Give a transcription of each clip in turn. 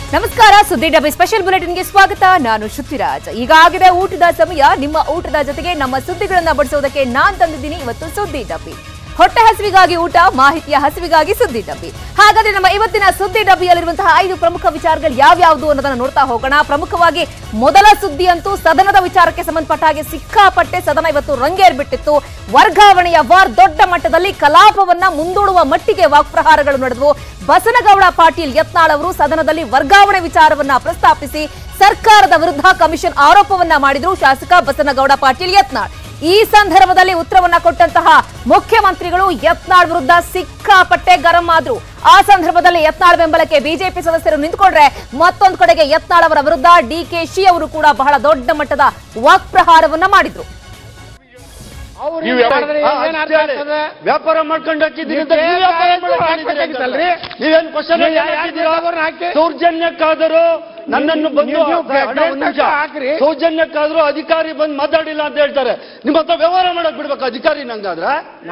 ನಮಸ್ಕಾರ ಸುದ್ದಿ ಡಬ್ಬಿ ಸ್ಪೆಷಲ್ ಬುಲೆಟಿನ್ಗೆ ಸ್ವಾಗತ ನಾನು ಶ್ರುತಿರಾಜ್ ಈಗಾಗಿದೆ ಊಟದ ಸಮಯ ನಿಮ್ಮ ಊಟದ ಜೊತೆಗೆ ನಮ್ಮ ಸುದ್ದಿಗಳನ್ನ ಬಡಿಸೋದಕ್ಕೆ ನಾನ್ ತಂದಿದ್ದೀನಿ ಇವತ್ತು ಸುದ್ದಿ ಡಬ್ಬಿ ಹೊಟ್ಟೆ ಹಸಿವಿಗಾಗಿ ಊಟ ಮಾಹಿತಿಯ ಹಸಿವಿಗಾಗಿ ಸುದ್ದಿ ಡಬ್ಬಿ ಹಾಗಾದ್ರೆ ನಮ್ಮ ಇವತ್ತಿನ ಸುದ್ದಿ ಡಬ್ಬಿಯಲ್ಲಿರುವಂತಹ ಐದು ಪ್ರಮುಖ ವಿಚಾರಗಳು ಯಾವ್ಯಾವುದು ಅನ್ನೋದನ್ನ ನೋಡ್ತಾ ಹೋಗೋಣ ಪ್ರಮುಖವಾಗಿ ಮೊದಲ ಸುದ್ದಿ ಅಂತೂ ಸದನದ ವಿಚಾರಕ್ಕೆ ಸಂಬಂಧಪಟ್ಟ ಹಾಗೆ ಸಿಕ್ಕಾಪಟ್ಟೆ ಸದನ ಇವತ್ತು ರಂಗೇರ್ಬಿಟ್ಟಿತ್ತು ವರ್ಗಾವಣೆಯ ವಾರ್ ದೊಡ್ಡ ಮಟ್ಟದಲ್ಲಿ ಕಲಾಪವನ್ನ ಮುಂದೂಡುವ ಮಟ್ಟಿಗೆ ವಾಕ್ಪ್ರಹಾರಗಳು ನಡೆದವು ಬಸನಗೌಡ ಪಾಟೀಲ್ ಯತ್ನಾಳ್ ಅವರು ಸದನದಲ್ಲಿ ವರ್ಗಾವಣೆ ವಿಚಾರವನ್ನ ಪ್ರಸ್ತಾಪಿಸಿ ಸರ್ಕಾರದ ವಿರುದ್ಧ ಕಮಿಷನ್ ಆರೋಪವನ್ನ ಮಾಡಿದ್ರು ಶಾಸಕ ಬಸನಗೌಡ ಪಾಟೀಲ್ ಯತ್ನಾಳ್ ಈ ಸಂದರ್ಭದಲ್ಲಿ ಉತ್ತರವನ್ನ ಕೊಟ್ಟಂತಹ ಮುಖ್ಯಮಂತ್ರಿಗಳು ಯತ್ನಾಳ್ ವಿರುದ್ಧ ಸಿಕ್ಕಾಪಟ್ಟೆ ಗರಂ ಆದ್ರು ಆ ಸಂದರ್ಭದಲ್ಲಿ ಯತ್ನಾಳ್ ಬೆಂಬಲಕ್ಕೆ ಬಿಜೆಪಿ ಸದಸ್ಯರು ನಿಂತ್ಕೊಂಡ್ರೆ ಮತ್ತೊಂದು ಕಡೆಗೆ ಯತ್ನಾಳ್ ಅವರ ವಿರುದ್ಧ ಡಿಕೆಶಿ ಅವರು ಕೂಡ ಬಹಳ ದೊಡ್ಡ ಮಟ್ಟದ ವಾಕ್ಪ್ರಹಾರವನ್ನ ಮಾಡಿದ್ರು ನೀವು ವ್ಯಾಪಾರ- ವ್ಯಾಪಾರ ಮಾಡ್ಕೊಂಡು ಹಾಕಿದ್ದೀರಿ ಅಂತ ನೀವು ವ್ಯಾಪಾರ ಮಾಡ್ಕೊಂಡು ಹಾಕಿದ್ದೀರಿ ಅಂತಲ್ರಿ? ನೀವೇನ್ ಕ್ವಶನ್ ಸೌಜನ್ಯಕ್ಕಾದರೂ ನನ್ನನ್ನು ಬಂದು ಅಣ್ಣ, ಒಂದ್ ನಿಮಿಷ. ಸೌಜನ್ಯಕ್ಕಾದ್ರೂ ಅಧಿಕಾರಿ ಬಂದು ಮಾತಾಡಿಲ್ಲ ಅಂತ ಹೇಳ್ತಾರೆ ನಿಮ್ಮ ಹತ್ರ ವ್ಯವಹಾರ ಮಾಡಕ್ ಬಿಡ್ಬೇಕು ಅಧಿಕಾರಿ ನಂಗಾದ್ರೆ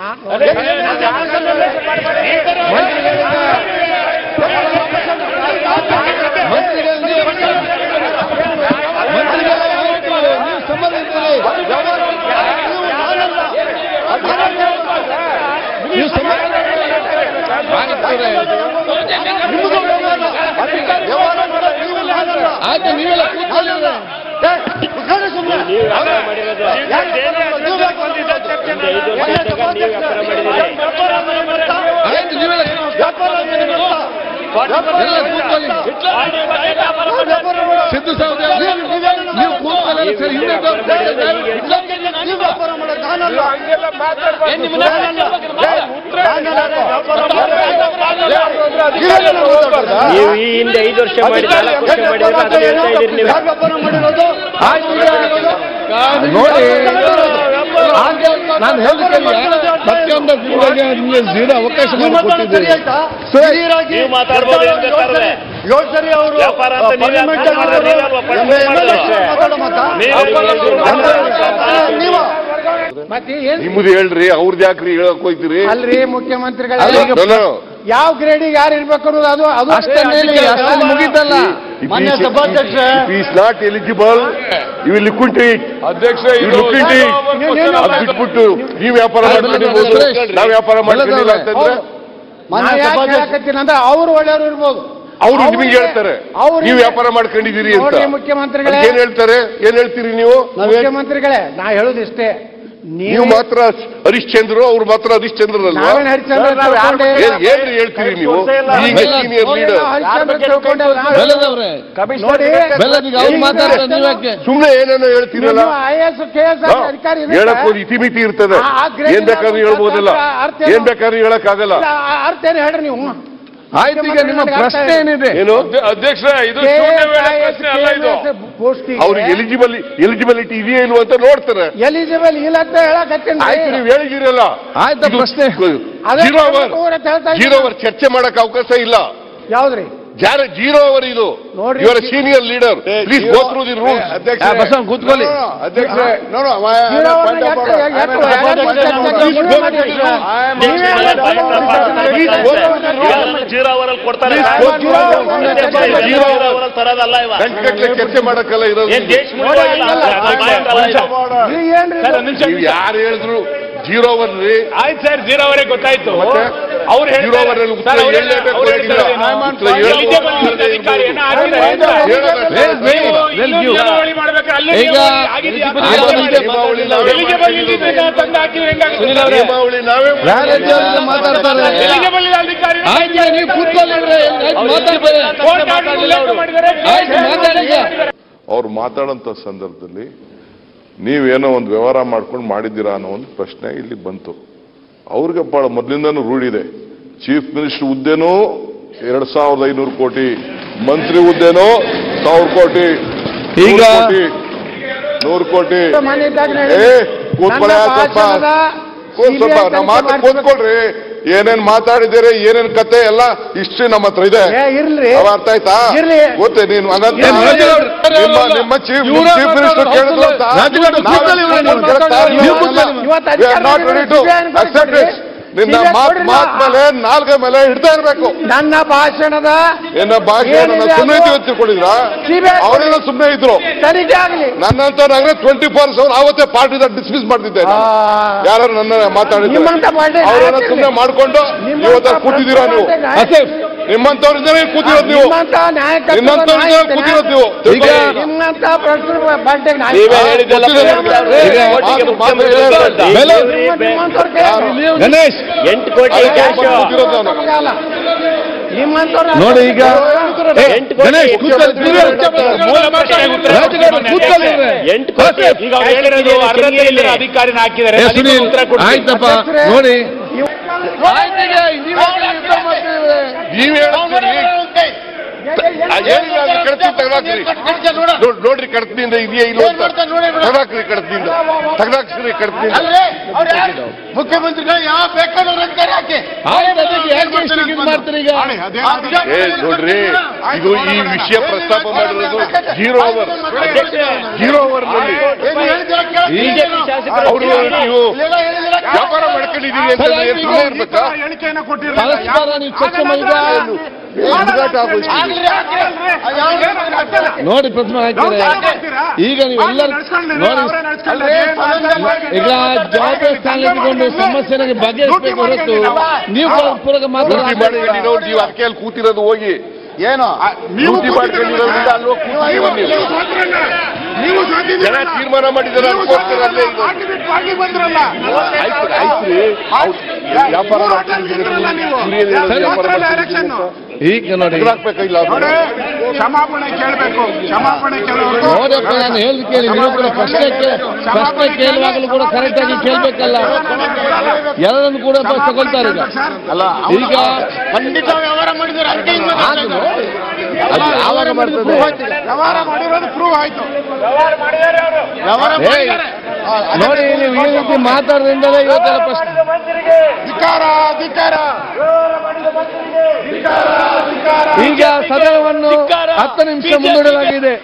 ನಿಮ್ಮದು ವ್ಯವಹಾರ. ವ್ಯವಹಾರ ಮಾಡೋದು ನೀವು ನಾನಲ್ಲ. ಆಯ್ತು ನೀವೆಲ್ಲ ಕೂತ್ಕೊಳ್ಳಿ ಏ, ಕೂತ್ಕೊಳ್ಳಿ ಸುಮ್ನೆ. ಯಾಕೆ ನೀವು ವ್ಯಾಪಾರ ಮಾಡೋದು? ಒಳ್ಳೆ ಸಭಾಧ್ಯಕ್ಷ. ವ್ಯಾಪಾರ ಅಂದ್ರೆ ಗೊತ್ತಾ? ಆಯ್ತು ನೀವೆಲ್ಲ ವ್ಯಾಪಾರ ಅಂದ್ರೆ ಗೊತ್ತಾ? ವ್ಯಾಪಾರ ಎಲ್ಲ ಅಂದ್ರೆ ಕೂತ್ಕೊಳ್ಳಿ ವ್ಯಾಪಾರ ಮಾಡೋದು. ಸಿದ್ದು ಸಹೋದರ ನೀವು- ನೀವೇನು ನೀವು ಕೂತ್ಕೊಳ್ಳಿ ಸರ್ ಹಿಂದೆ ನೀವು ವ್ಯಾಪಾರ ಮಾಡೋದು ನಾನಲ್ಲ. ನಾನಲ್ಲ. ನಾನಲ್ಲ. ವ್ಯಾಪಾರ ಮಾಡೋದು. ನೀವೆಲ್ಲ ಮಾತಾಡೋದಾ? ನೀವು ಈ ಹಿಂದೆ ಐದು ವರ್ಷ ಮಾಡಿ ನಾಲ್ಕು ವರ್ಷ ಮಾಡಿದ್ರೆ ಅದನ್ನ ಹೇಳ್ತಾ ಇದ್ದೀರಿ ನೀವು ಯಾರು ವ್ಯಾಪಾರ ಮಾಡಿರೋದು ನೋಡಿ ನಾನು ಹೇಳಿದ್ದೇನೆ ಪ್ರತಿಯೊಂದು ಜಿಲ್ಲೆಗೆ ನಿಮಗೆ ಜೀರೋ ಅವಕಾಶ ನಿಮ್ಮ ಮಾತಾಡೋದು ಸರಿ ಮಾಡಿಕೊಟ್ಟಿದ್ದೀರಿ ಆಯ್ತಾ? ಸರಿ. ಹಿರಿಯರಾಗಿ ನೀವು ಮಾತಾಡ್ಬೋದು ಏನ್ ಬೇಕಾದ್ರೆ. ಏಳು ಸರಿ ಅವರು ವ್ಯಾಪಾರ ಅಂತ ನೀವೇ ಪಾರ್ಲಿಮೆಂಟ್ ಅರ್ಥ ಮಾಡಿದ್ರೆ ನೀವೇ ಅಲ್ವಾ ಪಟ್ಟಿ ಮಾಡಿದ್ರೆ ಅಷ್ಟೇ. ಮಾತಾಡೋ ಮಾತಾ? ನೀವು ಅಂದ್ರೆ ನೀವು ನಿಮ್ಮದು ಹೇಳ್ರಿ ಅವ್ರದ್ದು ಯಾಕ್ರಿ ಹೇಳಕ್ ಹೋಯ್ತೀರಿ ಅಲ್ರಿ ಮುಖ್ಯಮಂತ್ರಿಗಳ ಅಲ್ಲ, ಈಗ ನಾನು ಯಾವ ಗ್ರೇಡಿಗೆ ಯಾರು ಇರ್ಬೇಕು ಅನ್ನೋದು ಅದು ಅದು ಅಷ್ಟೇ ಹೇಳಿ ಅಷ್ಟಲ್ಲಿ ಮುಗೀತಲ್ಲ ಮಾನ್ಯ ಸಭಾಧ್ಯಕ್ಷ ಈಸ್ ನಾಟ್ ಎಲಿಜಿಬಲ್ ಇವ್ ಲಿಕ್ವಿಡ್ ಇಟ್ ಅಧ್ಯಕ್ಷ ಇವ್ ಲಿಕ್ವಿಡ್ ಅದ್ ಬಿಟ್ಬಿಟ್ಟು ನೀವ್ ವ್ಯಾಪಾರ ಮಾಡ್ಕೊಂಡಿರ್ಬೋದು ನಾವ್ ವ್ಯಾಪಾರ ಮಾಡ್ಕೊಂಡಿಲ್ಲ ಅಂತಂದ್ರೆ ಮಾನ್ಯ ನಾನ್ ಯಾಕ್ ಸಭಾಧ್ಯಕ್ಷ ಹೇಳಕತ್ತೀನಿ ಅಂದ್ರೆ ಅವ್ರು ಒಳ್ಳೆಯವ್ರು ಇರ್ಬೋದು ಅವ್ರು ನಿಮಗೆ ಹೇಳ್ತಾರೆ ಅವ್ರು ನೀವ್ ವ್ಯಾಪಾರ ಮಾಡ್ಕೊಂಡಿದ್ದೀರಿ ಅಂತ ನೋಡ್ರಿ ಮುಖ್ಯಮಂತ್ರಿಗಳೇ. ಏನ್ ಹೇಳ್ತಾರೆ ಏನ್ ಹೇಳ್ತೀರಿ ನೀವು ಮುಖ್ಯಮಂತ್ರಿಗಳೇ ನಾ ಹೇಳೋದು ಇಷ್ಟೇ ನೀವು ಮಾತ್ರ ಹರಿಶ್ಚಂದ್ರ ಅವ್ರು ಮಾತ್ರ ಹರಿಶ್ಚಂದ್ರನಲ್ವಾ ನಾವೇನ್ ಹರಿಶ್ಚಂದ್ರ ತಿಳ್ಕೊಂಡೇ ಇಲ್ಲ. ಏನ್ ಏನ್ರಿ ಹೇಳ್ತೀರಿ ನೀವು ಈಗ ಸೀನಿಯರ್ ಲೀಡರ್ ನಾವೇನು ಹರಿಶ್ಚಂದ್ರ ತಿಳ್ಕೊಂಡೇ ಇಲ್ಲ. ಬೆಲ್ಲದವ್ರೆ ನೋಡಿ ಬೆಲ್ಲದಿಗೆ ಅವ್ರು ಮಾತಾಡ್ತಾರೆ ನೀವ್ ಯಾಕೆ ಸುಮ್ನೆ ಏನೇನೋ ಹೇಳ್ತೀರಲ್ಲ ನೀವು ಐಎಎಸ್ ಕೆಎಸ್ ಹಾ, ಅಧಿಕಾರಿ ಇರುತ್ತೆ. ಹೇಳಕ್ ಒಂದು ಇತಿಮಿತಿ ಇರ್ತದೆ ಆ- ಆ grade ಏನ್ ಬೇಕಾದ್ರೂ ನಾವು ಹೇಳ್ಬೋದಲ್ಲ ಅರ್ಥ ಏನು? ಏನ್ ಬೇಕಾದ್ರೂ ಹೇಳಕ್ ಆಗಲ್ಲ ಇಲ್ಲ, ಆ ಅರ್ಥ ಏನು ಹೇಳ್ರಿ ನೀವು ಆಯ್ತು ಈಗ ನಿಮ್ಮ ಪ್ರಶ್ನೆ ಏನಿದೆ ಏನು ಅಧ್ಯಕ್ಷ ಇದು KS, ಶೂನ್ಯ ವೇಳೆ IAS, ಪ್ರಶ್ನೆ ಅಲ್ಲ ಇದು KS ಪೋಸ್ಟಿಗೆ ಅವ್ರಿಗೆ ಎಲಿಜಿಬಲ್ ಎಲಿಜಿಬಿಲಿಟಿ ಇದೆಯಾ ಇಲ್ವಾ ಅಂತ ನೋಡ್ತಾರೆ ಎಲಿಜಿಬಲ್ ಇಲ್ಲ ಅಂತ ಹೇಳಕತ್ತೀನಿ ಆಯ್ತು ನೀವು ಹೇಳಿದಿರಲ್ಲ ಆಯ್ತು ಪ್ರಶ್ನೆ ಅದೇ ಜೀರೋ ಅವರ್ ಊರ ಅಂತ ಹೇಳ್ತಾ ಇದ್ದೀನಿ. ಜೀರೋ ಅವರ್ ಚರ್ಚೆ ಮಾಡಕ್ ಅವಕಾಶ ಇಲ್ಲ ಯಾವ್ದ್ರಿ ಜಾರ ಜೀರೋ ಅವರ್ ಇದು ನೋಡ್ರಿ, ಇವರ senior leader please go through the rules ಆ, ಬಸವಣ್ಣ ಕೂತ್ಕೊಳ್ಳಿ ಅಧ್ಯಕ್ಷ ಜೀರೋ ಅವರ್ನ ಯಾಕೆ- ಯಾಕೆ- ಯಾಕೆ- ನೀವೇ ಜೀರೋ ಅವರಲ್ಲಿ ಕೊಡ್ತಾರೆ Please go through the rules. Zero ಅವರಲ್ಲಿ ತರೋದಲ್ಲ ಇವ ಗಂಟೆ ಚರ್ಚೆ ಮಾಡಕ್ಕಲ್ಲ ಇರೋದು ಏನ್ ದೇಶ ಮುಳುಗೋಗಿಲ್ಲ ಅಂತ ಅದ್ರ ಬಾಯಂತಲ್ಲ ಇದು. ಇದು ಏನ್ರಿ ಇದು? ನೀವು ಯಾರು ಹೇಳಿದ್ರು ಜೀರೋ ಅವರ್ ರೀ ಆಯ್ತು ಸರ್ ಜೀರೋ ಅವರೇ ಗೊತ್ತಾಯ್ತು ಮತ್ತೆ ಅವ್ರು ಜೀರೋ ಅವರ್ ಅಲ್ಲಿ ಉತ್ತರ ಹೇಳಲೇಬೇಕು ಅಂತಿಲ್ಲ. ಉತ್ತರ ಹೇಳ್ಬೋದು. ಈಗ ನಿಯಮಾವಳಿ ನಾವೇ ಸುನಿಲ್ ಅವರೇ ನಿಯಮಾವಳಿ ನಾವೇ ಬ್ಯಾನರ್ಜಿ ಅವರಿಗೆ ಮಾತಾಡ್ತಾರೆ ಆಯ್ತು ಈಗ ನೀವು ಕೂತ್ಕೊಳ್ಳಿ ಆಯ್ತು ಮಾತಾಡ್ತಾರೆ ಆಯ್ತು ಮಾತಾಡಿ ಈಗ ಅವ್ರು ಮಾತಾಡೋಂಥ ಸಂದರ್ಭದಲ್ಲಿ ನೀವೇನೋ ಒಂದು ವ್ಯವಹಾರ ಮಾಡ್ಕೊಂಡು ಮಾಡಿದ್ದೀರಾ ಅನ್ನೋ ಒಂದು ಪ್ರಶ್ನೆ ಇಲ್ಲಿ ಬಂತು ಅವ್ರಿಗೆ ಬಹಳ ಮೊದಲಿಂದನೂ ರೂಢಿದೆ ಚೀಫ್ ಮಿನಿಸ್ಟರ್ ಹುದ್ದೆನೂ ಎರಡ್ ಸಾವಿರದ ಐನೂರು ಕೋಟಿ ಮಂತ್ರಿ ಹುದ್ದೆನೋ ಸಾವಿರ ಕೋಟಿ ಈಗ- ನೂರು ಕೋಟಿ ನೂರು ಕೋಟಿ ಮನೆ ಇದ್ದಾಗ ಏ ಕೂತ್ಕೊಳ್ಳಿ ನನ್ನ ಸ್ವಲ್ಪ ಭಾಷಣದ ಕೂತ್ ಸ್ವಲ್ಪ CBI ನಮ್ಮ ಮಾತು ತನಿಖೆ ಕೂತ್ಕೊಳ್ರಿ ಏನೇನ್ ಮಾತಾಡಿದ್ದೀರಿ ಏನೇನ್ ಕತೆ ಎಲ್ಲ ಹಿಸ್ಟ್ರಿ ನಮ್ಮ ಹತ್ರ ಇದೆ ಏ, ಇರ್ಲಿ. ಅವ ಅರ್ಥ ಆಯ್ತಾ ಇರ್ಲಿ. ಗೊತ್ತೇ ನೀನು ಹಂಗಂತ ಏನ್ ರಾಜುಗೌಡ್ರು? ನಿಮ್ಮ ನಿಮ್ಮ ಚೀಫ್ ಇವ್ರೇ ಚೀಫ್ ಮಿನಿಸ್ಟರ್ ಮಾತಾಡೋದು ಕೇಳಿದ್ರು ಅಂತ ರಾಜುಗೌಡ್ರು ನಾವು ಕೂತ್ಕೊಳ್ಳಿ ಇವ್ರೇ ನೀವು. ಕೇಳ್ತಾ ಇದ್ದೀವಿ. ನೀವು ಕೂತ್ಕೊಳ್ಳಿ. ಇವತ್ತು We are not ready to ಅಧಿಕಾರಿಗಳು accept it. ನಿನ್ನ CBI ಮಾತ್ ಕೊಡ್ರಿ ಮಾತ್ ನಾ- ಮೇಲೆ ನಾಲ್ಗೆ ಮೇಲೆ ಹಿಡ್ತಾ ಇರ್ಬೇಕು ನನ್ನ ಭಾಷಣದ ಏನ ಭಾಷೆ ಏನಿದೆ ಸುಮ್ಮನೆ ಅದು? ಇದ್ದೀವಿ ತಿಳ್ಕೊಂಡಿದ್ರ CBI ಅವರೆಲ್ಲ ಸುಮ್ಮನೆ ಇದ್ರು ತನಿಖೆ ಆಗಲಿ ನನ್ನಂತವ್ರಾಗ್ರೆ ಟ್ವೆಂಟಿ ಫೋರ್ ಅವರ್ ಅವತ್ತೇ ಪಾರ್ಟಿದ ಡಿಸ್ಮಿಸ್ ಮಾಡ್ತಿದ್ದೆ ನಾನು. ಯಾರು ನನ್ನ ಮಾತಾಡಿದ್ರು ನಿಮ್ಮಂತ ಪಾರ್ಟಿ ಅವರೆಲ್ಲ ನಾಯಕರಿಗೆ- ಸುಮ್ಮನೆ ಮಾಡ್ಕೊಂಡು ನಿಮ್ಮಂತ ಇವತ್ತ ಕೂತಿದ್ದೀರಾ ನೀವು ಪಾರ್ಟಿ ನಾಯಕರಿಗೆ- ನಿಮ್ಮಂತವ್ರಿಂದಲೇ ಕೂತಿರೋದು ನೀವು ನಿಮ್ಮಂತ ನಾಯಕತ್ವದ ನಿನ್ನಂತವ್ರಿಂದಲೇ ನಾಯಕರೇ- ಕೂತಿರೋದು ನೀವು ಈಗ ನಿಮ್ಮಂತ ಪ್ರತಿಯೊಬ್ಬ ಪಾರ್ಟಿಗೆ ನಾಯಕ- ನೀವೇ ಹೇಳಿದ್ದೆಲ್ಲ ಗೊತ್ತಿದೆ. ಈಗ ಮಾತು- ಒಟ್ಟಿಗೆ ಮಾತು ಮುಖ್ಯಮಂತ್ರಿ ಹೇಳಿದ್ರೆ ಅಂತ. ಬೆಲೆ- ನಿಮ್ಮ- ನಿಮ್ಮಂತವ್ರ ಕೈ- ಗಣೇಶ್ ಎಂಟು ಕೋಟಿ ಅದಕ್ಕೆ ಕ್ಯಾಶ್ ಬಂದು ಕೂತಿರೋದು ನಾನು. ನಮಗಲ್ಲ. ನಿಮ್ಮಂತವ್ರ ನೋಡಿ ಈಗ ಏ, ಎಂಟು ಕೋಟಿ ಗಣೇಶ್ ಕೂತ್ಕೊಳ್ಳಿ, ನೀವೇ ಮೂಲ ಪ್ರಶ್ನೆಗೆ ಉತ್ತರ ರಾಜಕಾರಣ ಕೂತ್ಕೊಳ್ಳಿ ಇವ್ರೆ. ಎಂಟು ಕೋಟಿ ಈಗ ಅವ್ರು ಹೇಳಿರೋದು ಅರ್ಧಕ್ಕೆ ಇಲ್ಲದ ಅಧಿಕಾರಿನ ಹಾಕಿದ್ದಾರೆ ಏ, ಅದಕ್ಕೆ ಸುನೀಲ್ ಉತ್ತರ ಕೊಡ್ತೀನಿ. ಆಯ್ತಪ್ಪ ನೋಡಿ ನೀವ್ ಹೇಳ್ತೀರಿ ಆ, ಏನಿಲ್ಲ ಅದು ಕಡ್ತಿ ತೆಗ್ದಾಕ್ರಿ ನೋಡ್- ನೋಡ್ರಿ ಕಡ್ತಿಯಿಂದ ಇದೆಯಾ ಇಲ್ಲ ಅಂತ ತೆಗ್ದಾಕ್ರಿ ಕಡ್ತಿಯಿಂದ ತೆಗ್ದಾಕ್ಸ್ರಿ ಕಡ್ತಿಯಿಂದ ಮುಖ್ಯಮಂತ್ರಿಗಳು ಯಾವ ಬೇಕಾದ್ರೂ ಅಧಿಕಾರಿ ಹಾಕಿ ಆಯ್ತು, ಅದಕ್ಕೆ ಯಾಕೆ ಇಷ್ಟು ಇದು ಮಾಡ್ತೀರಿ ಈಗ ಏ ನೋಡ್ರಿ ಇದು ಈ ವಿಷಯ ಪ್ರಸ್ತಾಪ ಮಾಡಿರೋದು ಜೀರೋ ಅವರ್ ಜೀರೋ ಅವರ್ ನಲ್ಲಿ ಬಿಜೆಪಿ ಶಾಸಕರು ಅವರು ನೀವು ವ್ಯಾಪಾರ ಮಾಡ್ಕೊಂಡಿದೀವಿ ಅಂತ ಸುಮ್ಮನೆ ಇರ್ಬೇಕಾ ಪರಸ್ಪರ ನೀವು ಚರ್ಚೆ ಮಾಡಿದ ಹುಡುಗಾಟ ಆಗೋಯ್ತು. ನೋಡಿ ಪ್ರತಿಮಾ ಹಾಕ್ತಾರೆ ಈಗ ನೀವೆಲ್ಲರೂ ನೋಡಿ ಈಗ ಜವಾಬ್ದಾರಿ ಸ್ಥಾನ ಇಟ್ಕೊಂಡು ಸಮಸ್ಯೆಗೆ ಬಗೆಹರಿಸಬೇಕು ಹೊರತು ನೀವು ಪೂರಕ ಡ್ಯೂಟಿ ಮಾತಾಡ ಮಾಡ್ಕೊಂಡಿರೋ ನೀವು ಅದಕ್ಕೆ ಅಲ್ಲಿ ಕೂತಿರೋದು ಹೋಗಿ ಏನು ಡ್ಯೂಟಿ ಮಾಡ್ಕೊಂಡಿರೋದ್ರಿಂದ ಅಲ್ಲಿ ಹೋಗಿ ಕೂತಿದ್ದೀವಿ ನೀವು ಜನ ತೀರ್ಮಾನ ಮಾಡಿದಾರೆ ಅನ್ಕೋಸ್ಕರ ಅಲ್ಲೇ ಇದು. ಆಯ್ತು ಆಯ್ತು ರೀ ಹೌದು. ವ್ಯಾಪಾರ ಮಾಡ್ಕೊಂಡಿದ್ದೀರಿ ಕುರಿಯದೇನೋ ವ್ಯಾಪಾರ ಮಾಡ್ಕೊಂಡಿದ್ದೀರಿ ಅಂತ. ಈಗ ನೋಡಿ ತೆಗ್ದಾಕ್ಬೇಕಾಗಿಲ್ಲ ಅದನ್ನ. ಕ್ಷಮಾಪಣೆ ಕೇಳಬೇಕು ಕ್ಷಮಾಪಣೆ ಕೇಳಬೇಕು ನೋಡಪ್ಪ ನಾನು ಹೇಳಿದ್ ಕೇಳಿ ನೀವು ಕೂಡ ಪ್ರಶ್ನೆ ಕೇ- ಪ್ರಶ್ನೆ ಕೇಳುವಾಗಲೂ ಕೂಡ ಕರೆಕ್ಟ್ ಆಗಿ ಕೇಳ್ಬೇಕಲ್ಲ ಎಲ್ಲರನ್ನು ಕೂಡ ಬಸ್ ತಗೊಳ್ತಾರೆ ಈಗ ಈಗ ಖಂಡಿತ ವ್ಯವಹಾರ ಮಾಡಿದ್ರೆ ಅದಕ್ಕೆ ಹಿಂಗ್ ಆದ್ರು ಮಾತಾಡ್ತಾರೆ. ಅದು ಯಾವಾಗ ಬರ್ತದೆ ವ್ಯವಹಾರ ಮಾಡಿರೋದು ಪ್ರೂವ್ ಆಯ್ತು ವ್ಯವಹಾರ ಏಯ್, ಮಾಡಿದ್ದಾರೆ. ನೋಡಿ ನೀವು ಈ ರೀತಿ ಮಾತಾಡೋದ್ರಿಂದಲೇ ಇವತ್ತೆಲ್ಲ ಪ್ರಶ್ನೆ ಧಿಕಾರ ಧಿಕಾರ ಈಗ ಸದನವನ್ನು ಹತ್ತು ನಿಮಿಷ ಮುಂದೂಡಲಾಗಿದೆ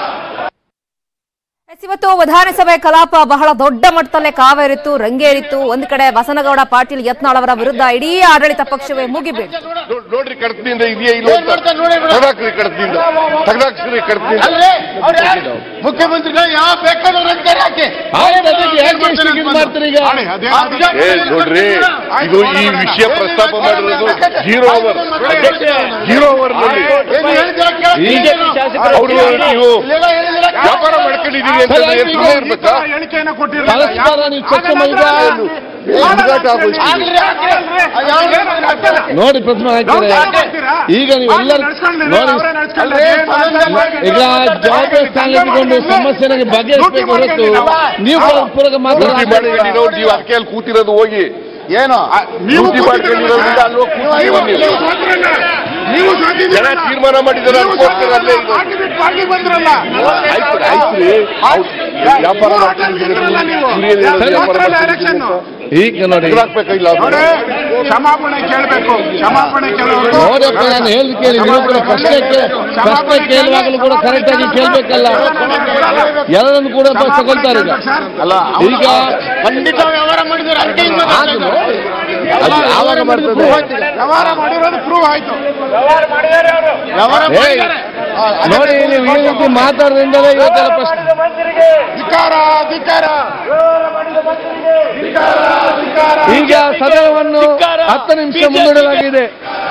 ಎಸ್, ಇವತ್ತು ವಿಧಾನಸಭೆ ಕಲಾಪ ಬಹಳ ದೊಡ್ಡ ಮಟ್ಟದಲ್ಲೇ ಕಾವೇರಿತ್ತು ರಂಗೇರಿತ್ತು ಒಂದ್ ಕಡೆ ಬಸನಗೌಡ ಪಾಟೀಲ್ ಯತ್ನಾಳ್ ಅವರ ವಿರುದ್ಧ ಇಡೀ ಆಡಳಿತ ಪಕ್ಷವೇ ಮುಗಿಬೀಳ್ತು ನೋಡ್- ನೋಡ್ರಿ ಕಡ್ತಿಯಿಂದ ಇದೆಯಾ ಇಲ್ಲ ಏನ್ ಅಂತ ಮಾಡ್ತಾರೆ ನೋಡಿ ಬಿಡು. ತೆಗ್ದಾಕ್ರಿ ಕಡ್ತಿಯಿಂದ ತೆಗ್ದಾಕ್ಸ್ರಿ ಕಡ್ತಿಯಿಂದ ಅಲ್ರಿ ಅವ್ರು ಯಾರು? ಮುಖ್ಯಮಂತ್ರಿಗಳು ಯಾವ ಬೇಕಾದ್ರೂ ಅಧಿಕಾರಿ ಹಾಕಿ ಆಯ್ತು, ಅದಕ್ಕೆ ಯಾಕೆ ಇಷ್ಟು ಇದು ಮಾಡ್ತೀರಿ ಈಗ ಏ ನೋಡ್ರಿ ಇದು ಈ ವಿಷಯ ಪ್ರಸ್ತಾಪ ಮಾಡಿರೋದು ಜೀರೋ ಅವರ್ ಜೀರೋ ಅವರ್ ನಲ್ಲಿ ಏನು ಹೇಳಿದ್ದೀರಾ ಕೇಳಕ್ಕೆ ಬಿಜೆಪಿ ಶಾಸಕರು ಅವರು ನೀವು ಇಲ್ಲೆಲ್ಲ ಹೇಳಿದ್ದೀರಾ ಕೇಳಕ್ಕೆ ವ್ಯಾಪಾರ ಮಾಡ್ಕೊಂಡಿದೀವಿ ಅಂತ ಸುಮ್ಮನೆ ಇರ್ಬೇಕಾ ಹೇಳಿಕೆಯನ್ನು ಕೊಟ್ಟಿರಲಿಲ್ಲ ಪರಸ್ಪರ ನೀವು ಚರ್ಚೆ ಮಾಡಿದ ಹುಡುಗಾಟ ಆಗೋಯ್ತು. ಆಗ್ಲಿ ಹಾಕಿ. ಅದು ಯಾವ ನೋಡಿ ಪ್ರತಿಮಾ ಹಾಕ್ತಾರೆ ಈಗ ನೀವೆಲ್ಲರೂ ನೋಡಿ ಈಗ ಜವಾಬ್ದಾರಿ ಸ್ಥಾನ ಇಟ್ಕೊಂಡು ಸಮಸ್ಯೆಗೆ ಬಗೆಹರಿಸಬೇಕು ಹೊರತು ನೀವು ಪೂರಕ ಡ್ಯೂಟಿ ಮಾತಾಡ ಮಾಡ್ಕೊಂಡಿರೋ ನೀವು ಅದಕ್ಕೆ ಅಲ್ಲಿ ಕೂತಿರೋದು ಹೋಗಿ ಏನು ಡ್ಯೂಟಿ ಮಾಡ್ಕೊಂಡಿರೋದ್ರಿಂದ ಅಲ್ಲಿ ಹೋಗಿ ಕೂತಿದ್ದೀವಿ ನೀವು ಜನ ತೀರ್ಮಾನ ಮಾಡಿದಾರೆ ಅನ್ಕೋಸ್ಕರ ಅಲ್ಲೇ ಇದು. ಆಯ್ತು ಆಯ್ತು ರೀ ಹೌದು. ವ್ಯಾಪಾರ ಮಾಡ್ಕೊಂಡಿದ್ದೀರಿ ಕುರಿಯದೇನೋ ವ್ಯಾಪಾರ ಮಾಡ್ಕೊಂಡಿದ್ದೀರಿ ಅಂತ. ಈಗ ನೋಡಿ ತೆಗ್ದಾಕ್ಬೇಕಾಗಿಲ್ಲ ಅದನ್ನ. ಕ್ಷಮಾಪಣೆ ಕೇಳಬೇಕು ಕ್ಷಮಾಪಣೆ ಕೇಳಬೇಕು ನೋಡಪ್ಪ ನಾನು ಹೇಳಿದ್ ಕೇಳಿ ನೀವು ಕೂಡ ಪ್ರಶ್ನೆ ಕೇ- ಪ್ರಶ್ನೆ ಕೇಳುವಾಗಲೂ ಕೂಡ ಕರೆಕ್ಟ್ ಆಗಿ ಕೇಳ್ಬೇಕಲ್ಲ ಎಲ್ಲರನ್ನು ಕೂಡ ಬಸ್ ತಗೊಳ್ತಾರೆ ಈಗ ಈಗ ಖಂಡಿತ ವ್ಯವಹಾರ ಮಾಡಿದ್ರೆ ಅದಕ್ಕೆ ಹಿಂಗ್ ಆದ್ರು ಮಾತಾಡ್ತಾರೆ. ಅದು ಯಾವಾಗ ಬರ್ತದೆ ವ್ಯವಹಾರ ಮಾಡಿರೋದು ಪ್ರೂವ್ ಆಯ್ತು ವ್ಯವಹಾರ ಏಯ್, ಮಾಡಿದ್ದಾರೆ. ನೋಡಿ ನೀವು ಈ ರೀತಿ ಮಾತಾಡೋದ್ರಿಂದಲೇ ಇವತ್ತೆಲ್ಲ ಪ್ರಶ್ನೆ ಧಿಕಾರ ಧಿಕಾರ ಈಗ ಸದನವನ್ನು ಹತ್ತು ನಿಮಿಷ ಮುಂದೂಡಲಾಗಿದೆ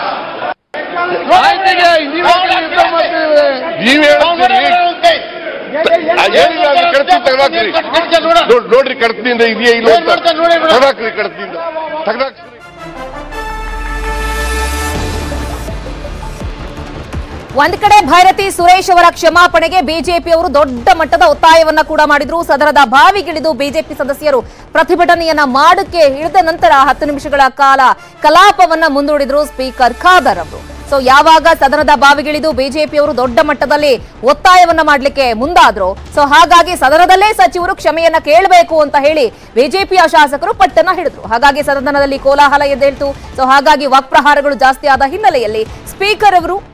ಆಯ್ತು ಈಗ ನೀವು ಯುದ್ಧ ಮಾಡ್ತಿದ್ದೀರಿ. ನೀವ್ ಹೇಳ್ತೀರಿ ಆ, ಏನಿಲ್ಲ ಅದು ಕಡ್ತಿ ತೆಗ್ದಾಕ್ರಿ ನೋಡ್- ನೋಡ್ರಿ ಕಡ್ತಿಯಿಂದ ಇದೆಯಾ ಇಲ್ಲ ಏನ್ ಮಾಡ್ತಾರೆ ನೋಡಿ ಅಂತ ಬಿಡು. ತೆಗ್ದಾಕ್ರಿ ಕಡ್ತಿಯಿಂದ ತೆಗ್ದಾಕ್ಸ್ರಿ ಒಂದ್ ಕಡೆ ಭೈರತಿ ಸುರೇಶ್ ಅವರ ಕ್ಷಮಾಪಣೆಗೆ ಬಿಜೆಪಿಯವರು ದೊಡ್ಡ ಮಟ್ಟದ ಒತ್ತಾಯವನ್ನ ಕೂಡ ಮಾಡಿದ್ರು ಸದನದ ಬಾವಿಗಿಳಿದು ಬಿಜೆಪಿ ಸದಸ್ಯರು ಪ್ರತಿಭಟನೆಯನ್ನ ಮಾಡಕ್ಕೆ ಇಳಿದ ನಂತರ ಹತ್ತು ನಿಮಿಷಗಳ ಕಾಲ ಕಲಾಪವನ್ನ ಮುಂದೂಡಿದ್ರು ಸ್ಪೀಕರ್ ಖಾದರ್ ಅವರು ಸೊ ಯಾವಾಗ ಸದನದ ಬಾವಿಗಿಳಿದು ಬಿಜೆಪಿಯವರು ದೊಡ್ಡ ಮಟ್ಟದಲ್ಲಿ ಒತ್ತಾಯವನ್ನ ಮಾಡ್ಲಿಕ್ಕೆ ಮುಂದಾದ್ರು ಸೊ ಹಾಗಾಗಿ ಸದನದಲ್ಲೇ ಸಚಿವರು ಕ್ಷಮೆಯನ್ನ ಕೇಳಬೇಕು ಅಂತ ಹೇಳಿ ಬಿಜೆಪಿಯ ಶಾಸಕರು ಪಟ್ಟನ್ನ ಹಿಡಿದ್ರು ಹಾಗಾಗಿ ಸದನದಲ್ಲಿ ಕೋಲಾಹಲ ಎದ್ದೇಳ್ತು ಸೊ ಹಾಗಾಗಿ ವಾಕ್ಪ್ರಹಾರಗಳು ಜಾಸ್ತಿ ಆದ ಹಿನ್ನೆಲೆಯಲ್ಲಿ ಸ್ಪೀಕರ್ ಅವರು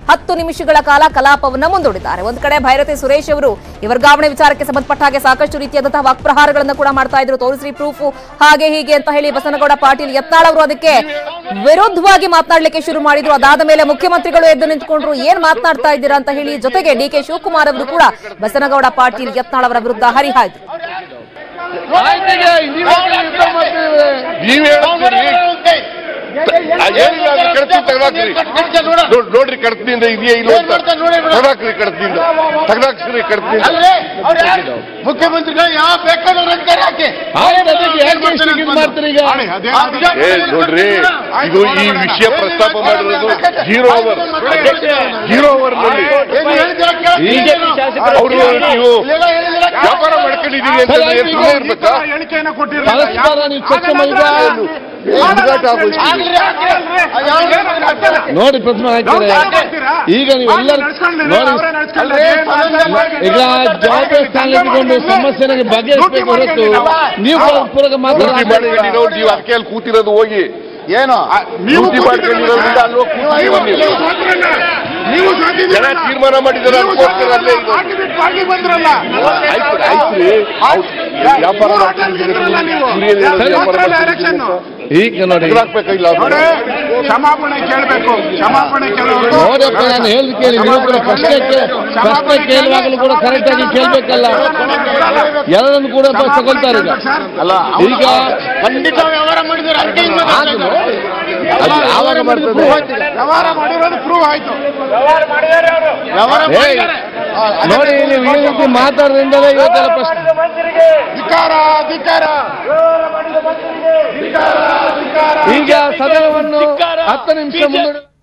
ಹತ್ತು ನಿಮಿಷಗಳ ಕಾಲ ಕಲಾಪವನ್ನ ಮುಂದೂಡಿದ್ದಾರೆ ಒಂದು ಕಡೆ ಭೈರತಿ ಸುರೇಶ್ ಅವರು ಈ ವರ್ಗಾವಣೆ ವಿಚಾರಕ್ಕೆ ಸಂಬಂಧಪಟ್ಟ ಹಾಗೆ ಸಾಕಷ್ಟು ರೀತಿಯಾದಂತಹ ವಾಕ್ಪ್ರಹಾರಗಳನ್ನು ಕೂಡ ಮಾಡ್ತಾ ಇದ್ರು ತೋರಿಸ್ರಿ ಪ್ರೂಫ್ ಹಾಗೆ ಹೀಗೆ ಅಂತ ಹೇಳಿ ಬಸನಗೌಡ ಪಾಟೀಲ್ ಯತ್ನಾಳ್ ಅವರು ಅದಕ್ಕೆ ವಿರುದ್ಧವಾಗಿ ಮಾತನಾಡ್ಲಿಕ್ಕೆ ಶುರು ಮಾಡಿದ್ರು ಅದಾದ ಮೇಲೆ ಮುಖ್ಯಮಂತ್ರಿಗಳು ಎದ್ದು ನಿಂತ್ಕೊಂಡ್ರು ಏನ್ ಮಾತನಾಡ್ತಾ ಇದ್ದೀರಾ ಅಂತ ಹೇಳಿ ಜೊತೆಗೆ ಡಿ ಕೆ ಶಿವಕುಮಾರ್ ಅವರು ಕೂಡ ಬಸನಗೌಡ ಪಾಟೀಲ್ ಯತ್ನಾಳ್ ಅವರ ವಿರುದ್ಧ ಹರಿಹಾಯ್ತು ಆಯ್ತೀಗ, ನೀವ್ ಯಾಕೆ ಯುದ್ಧ ಮಾಡ್ತಿದ್ದೀರಿ? ನೀವ್ ಹೇಳ್ತೀರಿ ಏನಿಲ್ಲ ಅದು ಕಡ್ತಿ ತೆಗ್ದಾಕ್ರಿ ನೋಡ್- ನೋಡ್ರಿ ಕಡ್ತಿಯಿಂದ ಇದೆಯಾ ಇಲ್ಲ ಅಂತ ತೆಗ್ದಾಕ್ರಿ ಕಡ್ತಿಯಿಂದ ತೆಗ್ದಾಕ್ಸ್ರಿ ಕಡ್ತಿಯಿಂದ ಅಲ್ರಿ ಅವ್ರು ಯಾರು? ಮುಖ್ಯಮಂತ್ರಿಗಳು ಯಾವ ಬೇಕಾದ್ರೂ ಅಧಿಕಾರಿ ಹಾಕಿ ಆಯ್ತು, ಅದಕ್ಕೆ ಯಾಕೆ ಇಷ್ಟು ಇದು ಮಾಡ್ತೀರಿ ಈಗ ಮಾಡಿ, ಅದೇ ಅದೇ. ಏ ನೋಡ್ರಿ ಇದು ಈ ವಿಷಯ ಪ್ರಸ್ತಾಪ ಮಾಡಿರೋದು ಜೀರೋ ಅವರ್ ಜೀರೋ ಅವರ್ ನಲ್ಲಿ ಏನು ಹೇಳಿದ್ದೀರ ಕೇಳಿ. ಬಿಜೆಪಿ ಶಾಸಕರು ಅವರು ನೀವು ಇಲ್ಲೆಲ್ಲ ಹೇಳಿದ್ದೀರ ಕೇಳಿ. ವ್ಯಾಪಾರ ಮಾಡ್ಕೊಂಡಿದೀವಿ ಅಂತ ಸರಿ, ಏನ್ ಸುಮ್ನೆ ಇರ್ಬೇಕಾ ಹೇಳಿಕೆಯನ್ನು ಕೊಟ್ಟಿರಲಿಲ್ಲ ಪರಸ್ಪರ ನೀವು ಚರ್ಚೆ ಮಾಡಿದ ಹುಡುಗಾಟ ಆಗೋಯ್ತು. ಆಗ್ಲಿ, ಆಗ್ಲಿ. ಅದು ಯಾವ ಆಗ್ತಲ್ಲ. ನೋಡಿ ಪ್ರತಿಮಾ ಹಾಕ್ತಾರೆ ಈಗ ನೀವೆಲ್ಲರೂ ನೋಡಿ ಈಗ ಜವಾಬ್ದಾರಿ ಸ್ಥಾನ ಇಟ್ಕೊಂಡು ಸಮಸ್ಯೆಗೆ ಬಗೆಹರಿಸಬೇಕು ಹೊರತು ನೀವು ಪೂರಕ ಡ್ಯೂಟಿ ಮಾತಾಡ ಮಾಡ್ಕೊಂಡಿರೋ ನೀವು ಅದಕ್ಕೆ ಅಲ್ಲಿ ಕೂತಿರೋದು ಹೋಗಿ ಏನು ಡ್ಯೂಟಿ ಮಾಡ್ಕೊಂಡಿರೋದ್ರಿಂದ ಅಲ್ಲಿ ಹೋಗಿ ಕೂತ್ಕೊಳ್ಳಿ ನೀವು. ನೀವು ಜನ ತೀರ್ಮಾನ ಮಾಡಿದಾರೆ ಅದಕ್ಕೋಸ್ಕರ ಅಲ್ಲೇ ಇದು. ಪಾರ್ಟಿ ಬಂದ್ರಲ್ಲ ಆಯ್ತು ಆಯ್ತು ರೀ ಹೌದು. ವ್ಯಾಪಾರ ಮಾಡ್ಕೊಂಡಿದ್ದೀರಿ ಹಿರಿಯರು ಸರಿ, ವ್ಯಾಪಾರ ಎಲೆಕ್ಷನ್ ಮಾಡ್ಕೊಂಡಿದ್ದೀರಿ. ಈಗ ನೋಡಿ ತೆಗ್ದಾಕ್ಬೇಕಾಗಿಲ್ಲ ಅದು. ನೋಡಿ ಕ್ಷಮಾಪಣೆ ಕೇಳಬೇಕು ಕ್ಷಮಾಪಣೆ ಕೇಳೋದು ನೋಡಪ್ಪ ನಾನು ಹೇಳಿದ್ ಕೇಳಿ ನೀವು ಕೂಡ ಪ್ರಶ್ನೆ ಕೇ- ಪ್ರಶ್ನೆ ಕೇಳುವಾಗಲೂ ಕೂಡ ಕರೆಕ್ಟ್ ಆಗಿ ಕೇಳ್ಬೇಕಲ್ಲ ಎಲ್ಲರನ್ನು ಕೂಡ ಬಸ್ ತಗೊಳ್ತಾರೆ ಈಗ ಅಲ್ಲ ಈಗ ಖಂಡಿತ ವ್ಯವಹಾರ ಮಾಡಿದ್ರೆ ಅದಕ್ಕೆ ಹಿಂಗ್ ಮಾತಾಡ್ತಾರೆ. ಅದು ಯಾವಾಗ ಬರ್ತದೆ ವ್ಯವಹಾರ ಮಾಡಿರೋದು ಪ್ರೂವ್ ಆಯ್ತು ವ್ಯವಹಾರ ಏಯ್, ಮಾಡಿದ್ದಾರೆ. ನೋಡಿ ನೀವು ಈ ರೀತಿ ಮಾತಾಡೋದ್ರಿಂದಲೇ ಇವತ್ತೆಲ್ಲ ಪ್ರಶ್ನೆ ಧಿಕಾರ ಧಿಕಾರ ಈಗ ಸದನವನ್ನು ಹತ್ತು ನಿಮಿಷ ಮುಂದೂಡಿ